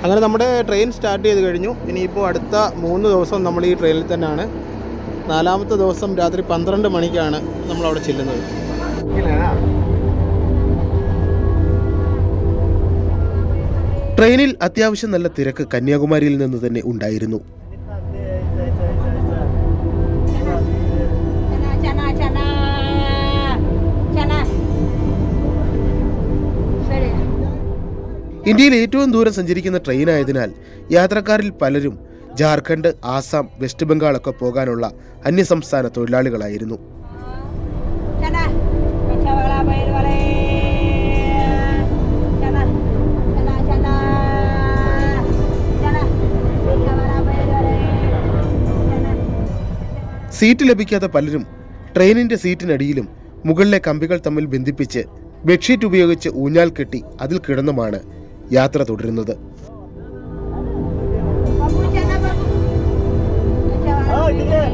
അങ്ങനെ നമ്മുടെ train start ചെയ്ത് കഴിഞ്ഞു ഇനിയിപ്പോൾ അടുത്ത മൂന്ന് ദിവസം നമ്മൾ ഈ ട്രെയിനിൽ തന്നെയാണ് നാലാമത്തെ ദിവസം രാത്രി പന്ത്രണ്ട് മണിക്കാണ് നമ്മളവിടെ ചെല്ലുന്നത് ട്രെയിനിൽ അത്യാവശ്യം നല്ല തിരക്ക് കന്യാകുമാരിയിൽ നിന്ന് തന്നെ ഉണ്ടായിരുന്നു Chana, chana, chana. Sorry. ഇന്ത്യയിൽ ഏറ്റവും ദൂരം സഞ്ചരിക്കുന്ന ട്രെയിനായതിനാൽ യാത്രക്കാരിൽ പലരും ജാർഖണ്ഡ് ആസാം വെസ്റ്റ് ബംഗാളൊക്കെ പോകാനുള്ള അന്യസംസ്ഥാന തൊഴിലാളികളായിരുന്നു Chana. Baca wala bayar wala. Chana. Chana, chana. Chana. Baca wala bayar wala. Chana. Seat ലഭിക്കാത്ത പലരും ട്രെയിനിന്റെ സീറ്റിനടിയിലും മുകളിലെ കമ്പികൾ തമ്മിൽ ബന്ധിപ്പിച്ച് ബെഡ്ഷീറ്റ് ഉപയോഗിച്ച് ഊഞ്ഞാൽ കെട്ടി അതിൽ കിടന്നുമാണ് യാത്ര തുടരുന്നത് Babu chana babu. Baca wala bayar.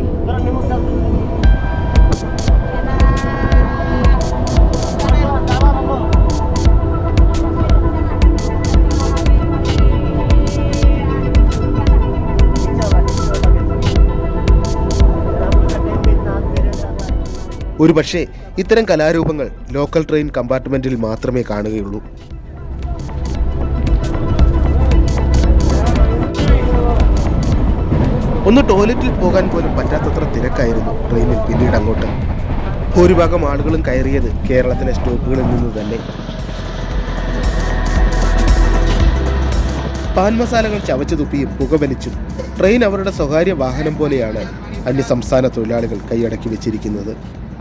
ഒരു പക്ഷേ ഇത്തരം കലാരൂപങ്ങൾ ലോക്കൽ ട്രെയിൻ കമ്പാർട്ട്മെന്റിൽ മാത്രമേ കാണുകയുള്ളൂ ഒന്ന് ടോയ്ലറ്റിൽ പോകാൻ പോലും പറ്റാത്തത്ര തിരക്കായിരുന്നു ട്രെയിനിൽ പിന്നീട് അങ്ങോട്ട് ഭൂരിഭാഗം ആളുകളും കയറിയത് കേരളത്തിലെ സ്റ്റോപ്പുകളിൽ നിന്ന് തന്നെ പാൻ മസാലകൾ ചവച്ചു തുപ്പിയും പുകവലിച്ചും ട്രെയിൻ അവരുടെ സ്വകാര്യ വാഹനം പോലെയാണ് അന്യസംസ്ഥാന തൊഴിലാളികൾ കൈയടക്കി വെച്ചിരിക്കുന്നത്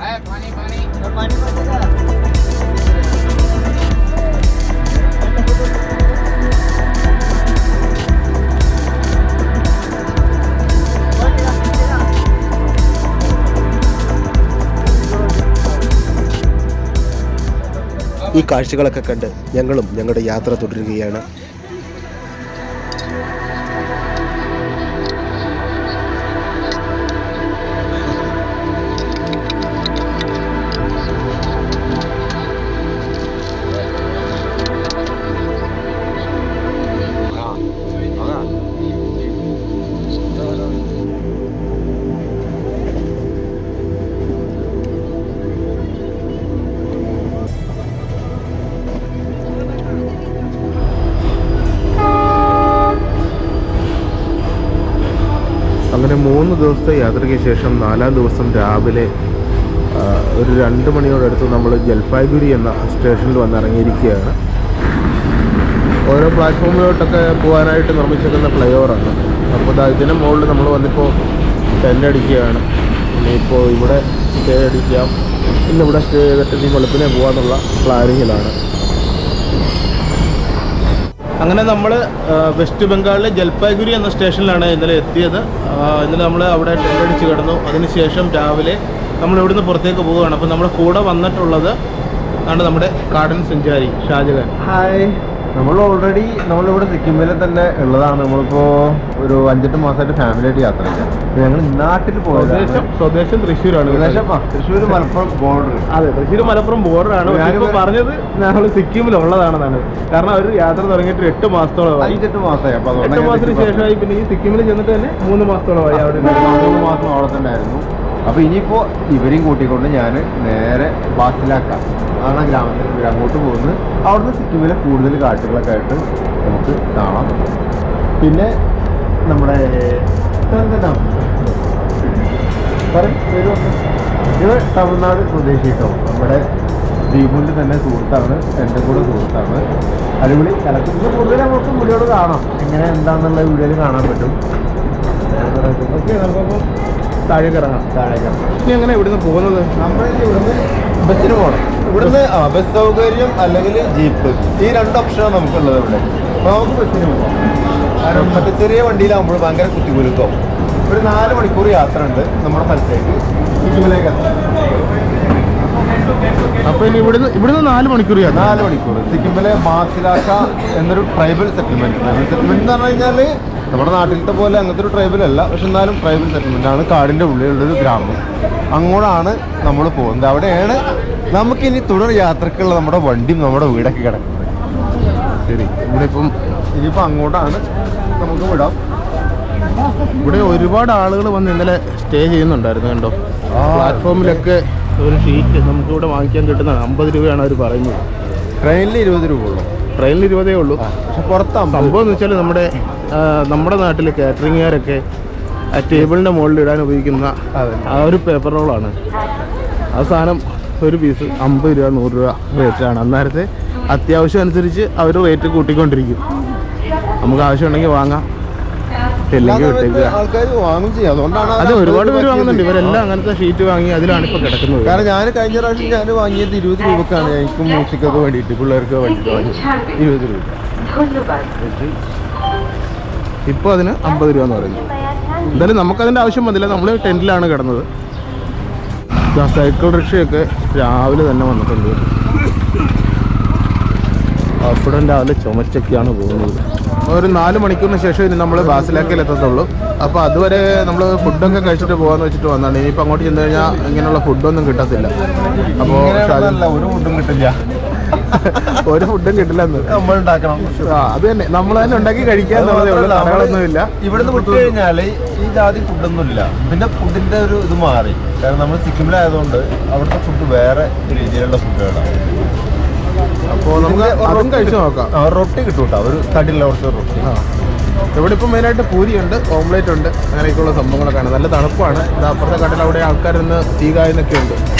ഈ കാഴ്ചകളൊക്കെ കണ്ട് ഞങ്ങളും ഞങ്ങളുടെ യാത്ര തുടരുകയാണ് അങ്ങനെ മൂന്ന് ദിവസത്തെ യാത്രയ്ക്ക് ശേഷം നാലാം ദിവസം രാവിലെ ആ, ഒരു രണ്ട് മണിയോടടുത്ത് നമ്മൾ ജൽപായ്ഗുരി എന്ന സ്റ്റേഷനിൽ വന്ന് ഇറങ്ങിയിരിക്കുകയാണ് ഓരോ പ്ലാറ്റ്ഫോമിലോട്ടൊക്കെ പോകാനായിട്ട് നിർമ്മിച്ചിരിക്കുന്ന ഫ്ലൈ ഓവറാണ് അപ്പോൾ ദാ ഇതിന് മുകളിൽ നമ്മൾ വന്നിപ്പോൾ ടെൻ്റ് അടിക്കുകയാണ് ഇനിയിപ്പോൾ ഇവിടെ സ്റ്റേ അടിക്കാം ഇന്നിവിടെ സ്റ്റേ ചെയ്തിട്ട് ഇനി വെളുപ്പിനെ പോകാമെന്നുള്ള പ്ലാനിങ്ങിലാണ് അങ്ങനെ നമ്മൾ വെസ്റ്റ് ബംഗാളിലെ ജൽപായ്ഗുരി എന്ന സ്റ്റേഷനിലാണ് ഇന്നലെ എത്തിയത് ആ, ഇന്നലെ നമ്മൾ അവിടെ ടെൻ്റ് അടിച്ച് കിടന്നു അതിനുശേഷം രാവിലെ നമ്മൾ ഇവിടുന്ന് പുറത്തേക്ക് പോവുകയാണ് അപ്പോൾ നമ്മുടെ കൂടെ വന്നിട്ടുള്ളത് ആണ് നമ്മുടെ കാടൻ സഞ്ചാരി ഷാജഹാൻ ഹായ് നമ്മൾ ഓൾറെഡി നമ്മളിവിടെ സിക്കിമിൽ തന്നെ ഉള്ളതാണ് നമ്മളിപ്പോ ഒരു അഞ്ചെട്ട് മാസമായിട്ട് ഫാമിലി ആയിട്ട് യാത്ര ചെയ്യാം ഞങ്ങൾ നാട്ടിൽ പോയതാണ് സ്വദേശം സ്വദേശം തൃശ്ശൂരാണ് ഏകദേശം തൃശ്ശൂർ മലപ്പുറം ബോർഡർ അതെ തൃശ്ശൂർ മലപ്പുറം ബോർഡറാണ് പക്ഷേ ഇപ്പോൾ പറഞ്ഞത് ഞങ്ങൾ സിക്കിമിലുള്ളതാണെന്നാണ് കാരണം അവർ യാത്ര തുടങ്ങിയിട്ട് ഒരു എട്ട് മാസത്തോളമായി അഞ്ചെട്ട് മാസമായി അപ്പൊ അതുകൊണ്ട് എട്ട് ഞാൻ മാസത്തിന് സിക്കിം ശേഷമായി പിന്നെ ഈ സിക്കിമിൽ ചെന്നിട്ട് തന്നെ മൂന്ന് മാസത്തോളമായി അവിടെ ഒരു മൂന്ന് മാസം അവിടെ തന്നെ ആയിരുന്നു അപ്പൊ ഇനിയിപ്പോ ഇവരെയും കൂട്ടിക്കൊണ്ട് ഞാൻ നേരെ ബാസിലാക്കാം ആണ് ഗ്രാമത്തിൽ ഇവര് അങ്ങോട്ട് പോകുന്നത് അവിടുന്ന് സിക്കിമിലെ കൂടുതൽ കാഴ്ചകളൊക്കെ ആയിട്ട് നമുക്ക് കാണാം പിന്നെ നമ്മുടെ ഇതെന്താ? പറയ്, പേര് പറഞ്ഞോ. ഇവർ തമിഴ്നാട് സ്വദേശി കേട്ടോ നമ്മുടെ ദീപുവിൻ്റെ തന്നെ സുഹൃത്താണ് എൻ്റെ കൂടെ സുഹൃത്താണ് അടിപൊളി കലക്കുന്നത് കൂടുതൽ നമുക്ക് വീഡിയോട് കാണാം എങ്ങനെ എന്താണെന്നുള്ള വീഡിയോയിൽ കാണാൻ പറ്റും ഓക്കെ നമുക്കപ്പോൾ താഴേക്ക് ഇറങ്ങാം താഴേക്ക് ഇനി എങ്ങനെ ഇവിടുന്ന് പോകുന്നത് നമ്മൾ ഇവിടുന്ന് ബസ്സിന് പോകണം ഇവിടുന്ന് ആ ബസ് സൗകര്യം അല്ലെങ്കിൽ ജീപ്പ് ഈ രണ്ട് ഓപ്ഷനാണ് നമുക്കുള്ളത് ഇവിടെ അപ്പോൾ നമുക്ക് ബസ്സിന് പോകാം കാരണം മറ്റേ ചെറിയ വണ്ടിയിലാകുമ്പോൾ ഭയങ്കര കുത്തിക്കുലുക്കം ഒരു നാല് മണിക്കൂർ യാത്ര ഉണ്ട് നമ്മുടെ സ്ഥലത്തേക്ക് സിക്കിമിലേക്ക് എത്താം അപ്പോൾ ഇനി ഇവിടുന്ന് ഇവിടുന്ന് നാല് മണിക്കൂർ യാത്ര നാല് മണിക്കൂർ സിക്കിമിലെ മാസിലാക്ക എന്നൊരു ട്രൈബൽ സെറ്റിൽമെന്റ് ട്രൈബൽ സെറ്റിൽമെന്റ് എന്ന് പറഞ്ഞു കഴിഞ്ഞാൽ നമ്മുടെ നാട്ടിലത്തെ പോലെ അങ്ങനത്തെ ഒരു ട്രൈബൽ അല്ല പക്ഷെ എന്നാലും ട്രൈബൽ സെറ്റിൽമെന്റ് ആണ് കാടിന്റെ ഉള്ളിലുള്ളൊരു ഗ്രാമം അങ്ങോട്ടാണ് നമ്മൾ പോകുന്നത് അവിടെയാണ് നമുക്കിനി തുടർ യാത്രക്കുള്ള നമ്മുടെ വണ്ടിയും നമ്മുടെ വീടൊക്കെ കിടക്കുന്നത് ശരി ഇവിടെ ഇപ്പം ഇനിയിപ്പോൾ അങ്ങോട്ടാണ് നമുക്ക് വിടാം ഇവിടെ ഒരുപാട് ആളുകൾ വന്ന് ഇന്നലെ സ്റ്റേ ചെയ്യുന്നുണ്ടായിരുന്നു കണ്ടോ ആ. പ്ലാറ്റ്ഫോമിലൊക്കെ ഒരു ഷീറ്റ് നമുക്ക് ഇവിടെ വാങ്ങിക്കാൻ കിട്ടുന്നതാണ് അമ്പത് രൂപയാണ് അവർ പറയുന്നത് ട്രെയിനിൽ ഇരുപത് രൂപ ഉള്ളൂ ട്രെയിനിൽ ഇരുപതേ ഉള്ളൂ പക്ഷെ പുറത്ത് അമ്പത് സംഭവം എന്ന് വെച്ചാൽ നമ്മുടെ ആ, നമ്മുടെ നാട്ടിൽ കാറ്ററിംഗുകാരൊക്കെ ആ ടേബിളിൻ്റെ മുകളിൽ ഇടാൻ ഉപയോഗിക്കുന്ന അതെ. ആ ഒരു പേപ്പർ റോളാണ് ആ സാധനം ഒരു പീസ് അമ്പത് രൂപ നൂറ് രൂപ റേറ്റിലാണ് അന്നേരത്തെ അത്യാവശ്യം അനുസരിച്ച് അവർ റേറ്റ് കൂട്ടിക്കൊണ്ടിരിക്കും നമുക്ക് ആവശ്യമുണ്ടെങ്കിൽ വാങ്ങാം ഇല്ലെങ്കിൽ വിട്ടേക്കുക ആൾക്കാർ വാങ്ങും ചെയ്യും അതുകൊണ്ടാണ് അത് അവർ ഒരുപാട് അമ്പത് പേര് രൂപ വാങ്ങുന്നുണ്ട് ആക്കിയത്. ഇവരെല്ലാം അങ്ങനത്തെ ഷീറ്റ് വാങ്ങി അതിലാണ് ഇപ്പോൾ കിടക്കുന്നത് കാരണം ഞാൻ കഴിഞ്ഞ പ്രാവശ്യം ഞാൻ വാങ്ങിയത് ഇരുപത് രൂപക്കാണ് എനിക്കും മ്യൂസിക്കൊക്കെ വേണ്ടിയിട്ട് പിള്ളേർക്ക് വേണ്ടിയിട്ട് വാങ്ങിയത് ഇരുപത് രൂപ ഇപ്പോൾ അതിന് അമ്പത് രൂപ എന്ന് പറയുന്നു എന്തായാലും നമുക്കതിൻ്റെ ആവശ്യം വന്നില്ല നമ്മൾ ടെൻറ്റിലാണ് കിടന്നത് ദാ സൈക്കിൾ റിക്ഷയൊക്കെ രാവിലെ തന്നെ വന്നിട്ടുണ്ട് അപ്പുറം രാവിലെ ചുമച്ചൊക്കെയാണ് പോകുന്നത് ഒരു നാല് മണിക്കൂറിന് ശേഷം ഇനി നമ്മൾ ബാസിലാക്കയിൽ എത്തത്തുള്ളൂ അപ്പോൾ അതുവരെ നമ്മൾ ഫുഡൊക്കെ കഴിച്ചിട്ട് പോകാമെന്ന് വെച്ചിട്ട് വന്നതാണ് ഇനിയിപ്പോൾ അങ്ങോട്ട് ചെന്ന് കഴിഞ്ഞാൽ ഇങ്ങനെയുള്ള ഫുഡൊന്നും കിട്ടത്തില്ല അപ്പോൾ ഇങ്ങനെയാണെന്നല്ല, ഒരു ഫുഡും കിട്ടില്ല ഒരു ഫുഡും കിട്ടില്ല എന്ന് നമ്മൾ ഉണ്ടാക്കണം ആ അത് തന്നെ നമ്മൾ തന്നെ ഉണ്ടാക്കി കഴിക്കാന്നുള്ളതേ ഉള്ളൂ കടകളൊന്നുമില്ല ഇവിടുന്ന് വിട്ടു കഴിഞ്ഞാല് ഈ ജാതി ഫുഡൊന്നും ഇല്ല പിന്നെ ഫുഡിന്റെ ഒരു ഇത് മാറി കാരണം നമ്മൾ സിക്കിമിലായതുകൊണ്ട് അവിടുത്തെ ഫുഡ് വേറെ രീതിയിലുള്ള ഫുഡുകളാണ് അപ്പോൾ നമുക്ക് അതും കഴിച്ചു നോക്കാം ആ, റൊട്ടി കിട്ടും കേട്ടോ ഒരു തടിയുള്ള കുറച്ച് റൊട്ടി ആ ഇവിടെ ഇപ്പം മെയിനായിട്ട് പൂരിയുണ്ട് ഓംലേറ്റ് ഉണ്ട് അങ്ങനെയൊക്കെയുള്ള സംഭവങ്ങളൊക്കെയാണ് നല്ല തണുപ്പാണ് ഇത് അപ്പുറത്തെ കടയിൽ അവിടെ ആൾക്കാർ ഇന്ന് തീ കായുന്നൊക്കെ ഉണ്ട്